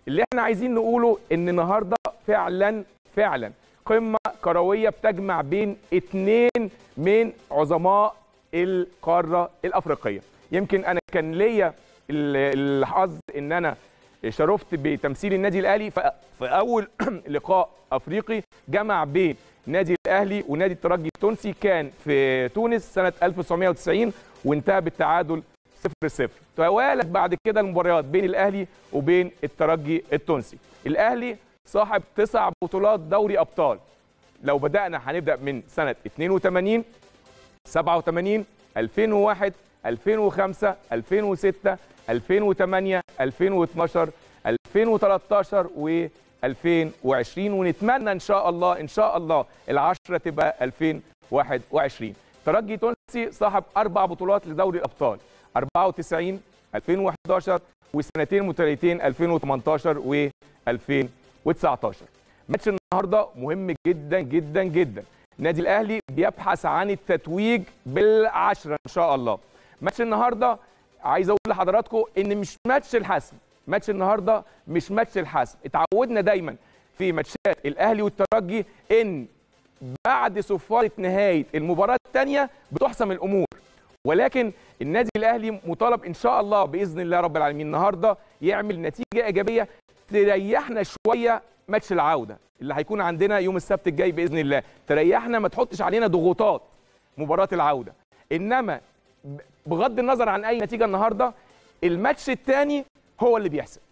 اللي احنا عايزين نقوله ان النهارده فعلا فعلا قمه كرويه بتجمع بين اتنين من عظماء القاره الافريقيه يمكن انا كان ليا ال- الحظ ان انا شرفت بتمثيل النادي الاهلي ف- في اول لقاء افريقي جمع بين نادي الاهلي ونادي الترجي التونسي كان في تونس سنه 1990 وانتهى بالتعادل 0-0 توالت بعد كده المباريات بين الاهلي وبين الترجي التونسي الاهلي صاحب تسع بطولات دوري ابطال لو بدانا هنبدا من سنه 82 87 2001 2005 2006 2008 2012 2013 و 2020 ونتمنى ان شاء الله ان شاء الله العشره تبقى 2021 ترجي تونسي صاحب اربع بطولات لدوري الابطال 94 2011 وسنتين متتاليتين 2018 و 2019 ماتش النهارده مهم جدا جدا جدا النادي الاهلي بيبحث عن التتويج بالعشره ان شاء الله ماتش النهارده عايز اقول لحضراتكم ان مش ماتش الحسم ماتش النهارده مش ماتش الحسم اتعودنا دايما في ماتشات الاهلي والترجي ان بعد صفاره نهايه المباراه الثانيه بتحسم الامور ولكن النادي الاهلي مطالب ان شاء الله باذن الله رب العالمين النهارده يعمل نتيجه ايجابيه تريحنا شويه ماتش العوده اللي هيكون عندنا يوم السبت الجاي باذن الله تريحنا ما تحطش علينا ضغوطات مباراه العوده انما بغض النظر عن اي نتيجه النهارده الماتش الثاني هو اللي بيحسب